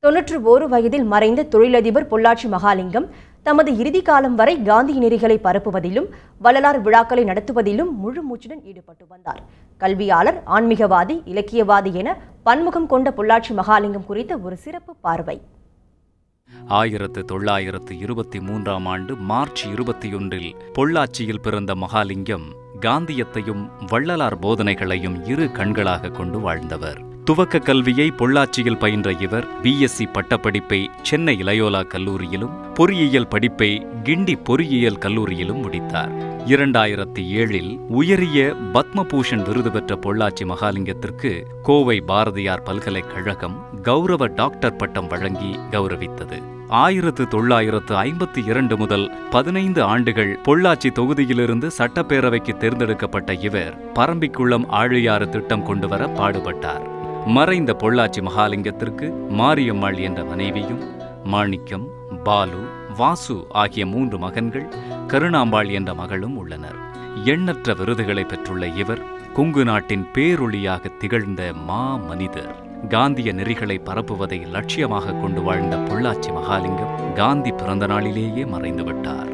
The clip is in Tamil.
தொன்னூற்று ஓரு வயதில் மறைந்த தொழிலதிபர் பொள்ளாச்சி மகாலிங்கம் தமது இறுதி காலம் வரை காந்தி நெறிகளை பரப்புவதிலும் வள்ளலார் விழாக்களை நடத்துவதிலும் முழு மூச்சுடன் ஈடுபட்டு வந்தார் கல்வியாளர் ஆன்மீகவாதி இலக்கியவாதி என பன்முகம் கொண்ட பொள்ளாச்சி மகாலிங்கம் குறித்த ஒரு சிறப்பு பார்வை ஆயிரத்து தொள்ளாயிரத்து இருபத்தி மூன்றாம் ஆண்டு மார்ச் இருபத்தி ஒன்றில் பொள்ளாச்சியில் பிறந்த மகாலிங்கம் காந்தியத்தையும் வள்ளலார் போதனைகளையும் இரு கண்களாக கொண்டு வாழ்ந்தவர் துவக்க கல்வியை பொள்ளாச்சியில் பயின்ற இவர் பிஎஸ்சி பட்டப்படிப்பை சென்னை இளையோலா கல்லூரியிலும் பொறியியல் படிப்பை கிண்டி பொறியியல் கல்லூரியிலும் முடித்தார் இரண்டாயிரத்தி ஏழில் உயரிய பத்மபூஷன் விருது பெற்ற பொள்ளாச்சி மகாலிங்கத்திற்கு கோவை பாரதியார் பல்கலைக்கழகம் கௌரவ டாக்டர் பட்டம் வழங்கி கௌரவித்தது ஆயிரத்து தொள்ளாயிரத்து ஐம்பத்தி இரண்டு முதல் பதினைந்து ஆண்டுகள் பொள்ளாச்சி தொகுதியிலிருந்து சட்டப்பேரவைக்கு தேர்ந்தெடுக்கப்பட்ட இவர் பரம்பிக்குளம் ஆழியாறு திட்டம் கொண்டுவர பாடுபட்டார் மறைந்த பொள்ளாச்சி மகாலிங்கத்திற்கு மாரியம்மாள் என்ற மனைவியும் மாணிக்கம் பாலு வாசு ஆகிய மூன்று மகன்கள் கருணாம்பாள் என்ற மகளும் உள்ளனர் எண்ணற்ற விருதுகளை பெற்றுள்ள இவர் கொங்கு நாட்டின் பேரொளியாக திகழ்ந்த மா மனிதர் காந்திய நெறிகளை பரப்புவதை லட்சியமாக கொண்டு வாழ்ந்த பொள்ளாச்சி மகாலிங்கம் காந்தி பிறந்த நாளிலேயே மறைந்துவிட்டார்